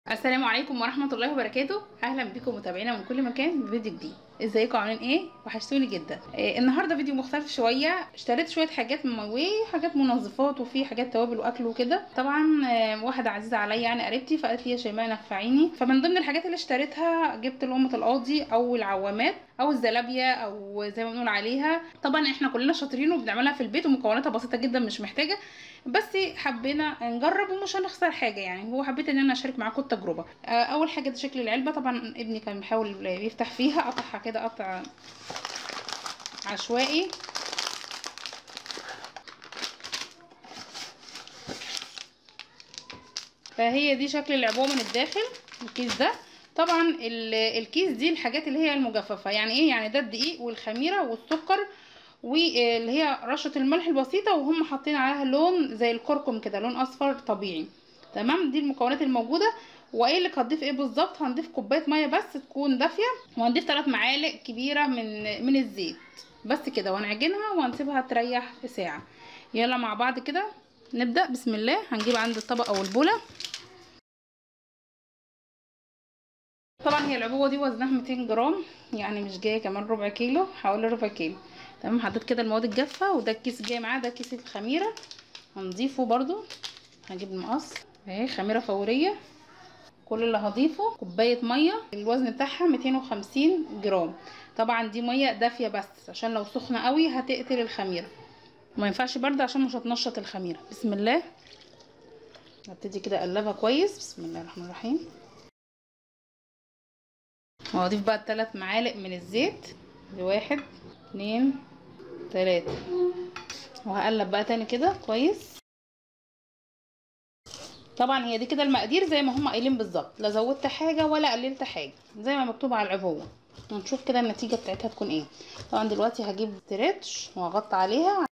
السلام عليكم ورحمة الله وبركاته أهلا بكم متابعينا من كل مكان بفيديو جديد ازيكم عاملين ايه وحشتوني جدا إيه النهارده فيديو مختلف شويه اشتريت شويه حاجات من ماي حاجات منظفات وفي حاجات توابل واكل وكده طبعا آه، واحده عزيزه عليا يعني قريبتي فقالت لي يا شيماء نفعيني فمن ضمن الحاجات اللي اشتريتها جبت لقمه القاضي او العوامات او الزلابيه او زي ما بنقول عليها طبعا احنا كلنا شاطرين وبنعملها في البيت ومكوناتها بسيطه جدا مش محتاجه بس حبينا نجرب ومش هنخسر حاجه يعني هو حبيت ان انا اشارك معاكم التجربه آه، اول حاجه ده شكل العلبه طبعا ابني كان بيحاول يفتح فيها قطعها كده قطع عشوائي فهي دي شكل العبوه من الداخل الكيس ده طبعا ال- الكيس دي الحاجات اللي هي المجففه يعني ايه يعني ده الدقيق والخميره والسكر واللي هي رشه الملح البسيطه وهم حاطين عليها لون زي الكركم كده لون اصفر طبيعي تمام دي المكونات الموجوده وايه لك هنضيف ايه بالظبط هنضيف كوبايه ميه بس تكون دافيه وهنضيف 3 معالق كبيره من من الزيت بس كده وهنعجنها وهنسيبها تريح في ساعه يلا مع بعض كده نبدا بسم الله هنجيب عند الطبق او البوله طبعا هي العبوه دي وزنها 200 جرام يعني مش جايه كمان ربع كيلو حوالي ربع كيلو تمام حطيت كده المواد الجافه وده الكيس جاي معاه ده كيس الخميره هنضيفه برضو هجيب المقص اهي خميره فوريه كل اللي هضيفه كوبايه ميه الوزن بتاعها 250 جرام طبعا دي ميه دافيه بس عشان لو سخنه قوي هتقتل الخميره ما ينفعش برده عشان مش هتنشط الخميره بسم الله هبتدي كده اقلبها كويس بسم الله الرحمن الرحيم وهضيف بقى الثلاث معالق من الزيت دي واحد اتنين تلاتة وهقلب بقى تاني كده كويس طبعا هي دي كده المقادير زي ما هم قايلين بالظبط لا زودت حاجه ولا قللت حاجه زي ما مكتوب على العبوه ونشوف كده النتيجه بتاعتها تكون ايه طبعا دلوقتي هجيب ستريتش وهغطي عليها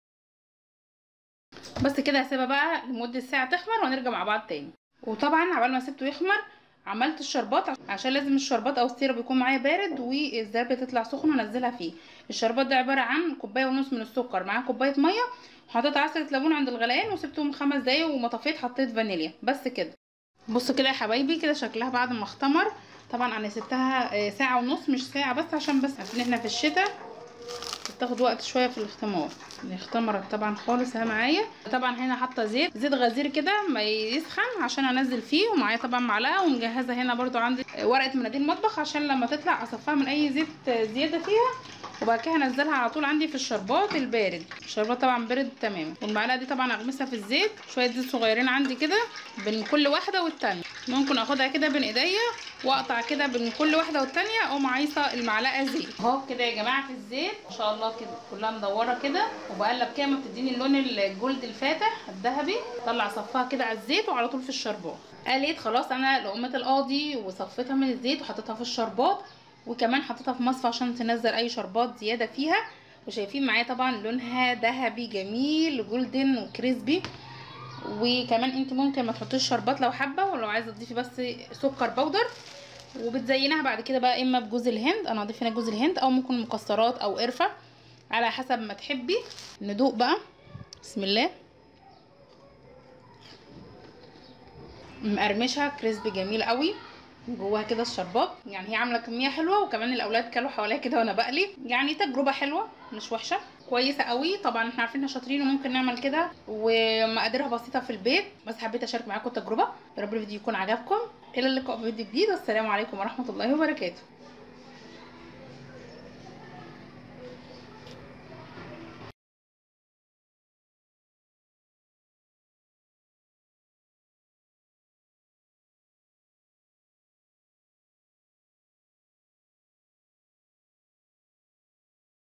بس كده هسيبها بقى لمده ساعه تخمر ونرجع مع بعض تاني وطبعا عبال ما سبته يخمر عملت الشربات عشان لازم الشربات او السيرب يكون معايا بارد والزربه تطلع سخنه انزلها فيه الشربات ده عباره عن كوبايه ونص من السكر مع كوبايه ميه حطيت عسله ليمون عند الغليان وسبتهم خمس دقايق وما طفيت حطيت فانيليا بس كده بصوا كده يا حبايبي كده شكلها بعد ما اختمر طبعا انا سبتها ساعه ونص مش ساعه بس عشان بس عشان احنا في الشتاء بتاخد وقت شويه في الاختمار اختمرت طبعا خالص اهي معايا طبعا هنا حاطه زيت زيت غزير كده ما يسخن عشان انزل فيه ومعايا طبعا معلقه ومجهزه هنا برضو عندي ورقه مناديل مطبخ عشان لما تطلع اصفها من اي زيت زياده فيها وبعد كده هنزلها على طول عندي في الشربات البارد الشربات طبعا بارد تماما والمعلقه دي طبعا اغمسها في الزيت شويه زيت صغيرين عندي كده بين كل واحده والتانيه ممكن اخدها كده بين ايديا واقطع كده بين كل واحده والتانيه اقوم عايصه المعلقه زيت اهو كده يا جماعه في الزيت ما شاء الله كده كلها مدوره كده وبقلب كده ما بتديني اللون الجولد الفاتح الذهبي طلع صفها كده على الزيت وعلى طول في الشربات قالت خلاص انا لقمه القاضي وصفيتها من الزيت وحطيتها في الشربات وكمان حطيتها في مصفى عشان تنزل اي شربات زياده فيها وشايفين معايا طبعا لونها ذهبي جميل جولدن وكريسبي وكمان انت ممكن ما تحطيش شربات لو حابه ولو عايزه تضيفي بس سكر بودر وبتزينها بعد كده بقى اما بجوز الهند انا هضيف هنا جوز الهند او ممكن مكسرات او قرفه على حسب ما تحبي ندوق بقى بسم الله مقرمشه كريسبي جميل قوي جواها كده الشربات يعني هي عامله كميه حلوه وكمان الاولاد كلوا حواليها كده وانا بقلي يعني تجربه حلوه مش وحشه كويسه قوي طبعا احنا عارفين احنا شاطرين وممكن نعمل كده ومقاديرها بسيطه في البيت بس حبيت اشارك معاكم التجربه يا رب الفيديو يكون عجبكم الى اللقاء في فيديو جديد والسلام عليكم ورحمه الله وبركاته